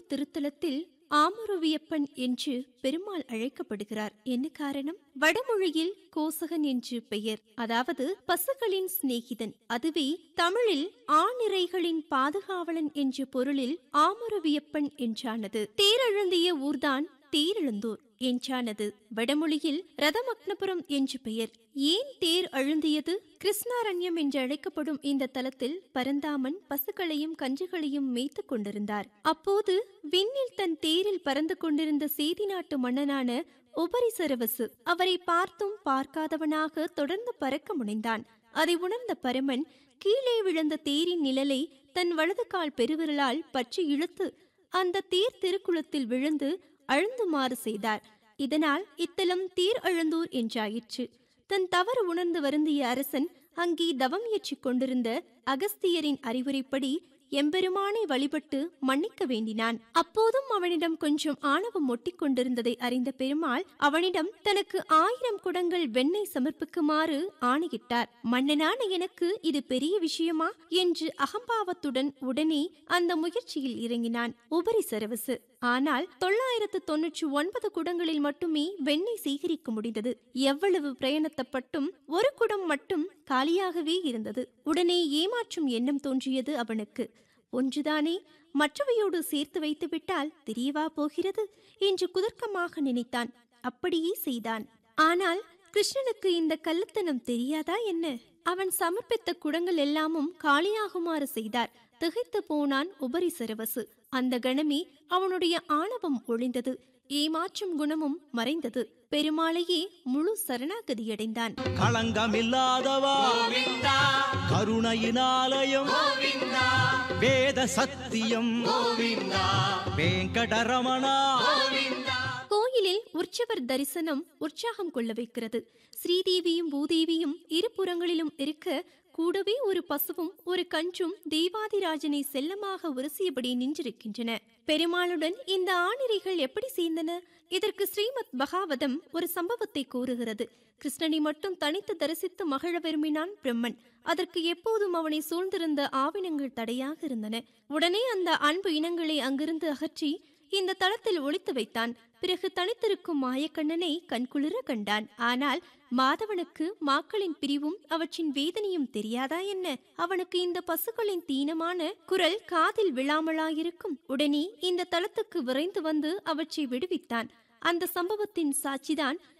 திருத்தலத்தில் ஆமருவியப்பன் என்று பெருமாள் அழைக்கப்படுகிறார் என்ன காரணம் வடமொழியில் கோசகன் என்று பெயர் அதாவது பசுகளின் சிநேகிதன் அதுவே தமிழில் ஆணிரைகளின் பாதுகாவலன் என்ற பொருளில் ஆமருவியப்பன் என்றானது தேரெழுந்திய ஊர்தான் தேரெழுந்தூர் என்றானது வடமொழியில் ரதமக்னபுரம் என்று பெயர் ஏன் தேர் அழுந்தியது கிருஷ்ணாரண்யம் என்று அழைக்கப்படும் இந்த தலத்தில் பரந்தாமன் பசுக்களையும் கஞ்சுகளையும் மேய்த்து கொண்டிருந்தார் அப்போது விண்ணில் தன் தேரில் பறந்து கொண்டிருந்த சேதி நாட்டு மன்னனான உபரிசரவசு அவரை பார்த்தும் பார்க்காதவனாக தொடர்ந்து பறக்க முனைந்தான் அதை உணர்ந்த பரமன் கீழே விழுந்த தேரின் நிழலை தன் வலது கால் பெருவிரலால் பற்றி இழுத்து அந்த தேர் திருக்குளத்தில் விழுந்து அழுந்துமாறு செய்தார் இதனால் இத்தலம் தீர் அழுந்தூர் என்றாயிற்று தன் தவறு உணர்ந்து வருந்திய அரசன் அங்கே தவம் இயற்றிக் கொண்டிருந்த அகஸ்தியரின் அறிவுரைப்படி எம்பெருமானை வழிபட்டு மன்னிக்க வேண்டினான் அப்போதும் அவனிடம் கொஞ்சம் ஆணவம் ஒட்டிக் கொண்டிருந்ததை அறிந்த பெருமாள் அவனிடம் தனக்கு ஆயிரம் குடங்கள் வெண்ணெய் சமர்ப்பிக்குமாறு ஆணையிட்டார் மன்னனான எனக்கு இது பெரிய விஷயமா என்று அகம்பாவத்துடன் உடனே அந்த முயற்சியில் இறங்கினான் உபரி சரவசு ஆனால் தொள்ளாயிரத்து தொன்னூற்றி ஒன்பது குடங்களில் மட்டுமே வெண்ணெய் சேகரிக்க முடிந்தது எவ்வளவு பிரயணத்தப்பட்டும் ஒரு குடம் மட்டும் காலியாகவே இருந்தது உடனே ஏமாற்றும் எண்ணம் தோன்றியது அவனுக்கு ஒன்றுதானே மற்றவையோடு சேர்த்து வைத்து விட்டால் தெரியவா போகிறது என்று குதர்க்கமாக நினைத்தான் அப்படியே செய்தான் ஆனால் கிருஷ்ணனுக்கு இந்த கள்ளத்தனம் தெரியாதா என்ன அவன் சமர்ப்பித்த குடங்கள் எல்லாமும் காலியாகுமாறு செய்தார் திகைத்து போனான் உபரி சரவசு அந்த கணமே அவனுடைய ஆணவம் ஒளிந்தது ஏமாற்றும் குணமும் மறைந்தது பெருமாளையே முழு சரணாகதியடைந்தான் களங்கமில்லாதவா கருணையினாலயம் வேத சத்தியம் வேங்கடரமணா கோயிலில் உற்சவர் தரிசனம் உற்சாகம் கொள்ள வைக்கிறது ஸ்ரீதேவியும் பூதேவியும் இருபுறங்களிலும் இருக்க கூடவே ஒரு பசுவும் ஒரு கன்றும் தெய்வாதிராஜனை செல்லமாக உரசியபடி நின்றிருக்கின்றன பெருமாளுடன் இந்த ஆணிரைகள் எப்படி சேர்ந்தன இதற்கு ஸ்ரீமத் பகாவதம் ஒரு சம்பவத்தை கூறுகிறது கிருஷ்ணனை மட்டும் தனித்து தரிசித்து மகிழ விரும்பினான் பிரம்மன் அதற்கு எப்போதும் அவனை சூழ்ந்திருந்த ஆவினங்கள் தடையாக இருந்தன உடனே அந்த அன்பு இனங்களை அங்கிருந்து அகற்றி இந்த தளத்தில் ஒளித்து வைத்தான் பிறகு தனித்திருக்கும் மாயக்கண்ணனை கண்குளிர கண்டான் ஆனால் மாதவனுக்கு மாக்களின் பிரிவும் அவற்றின் வேதனையும் தெரியாதா என்ன அவனுக்கு இந்த பசுக்களின் தீனமான குரல் காதில் விழாமலாயிருக்கும் உடனே இந்த தளத்துக்கு விரைந்து வந்து அவற்றை விடுவித்தான் அந்த சம்பவத்தின் சாட்சிதான்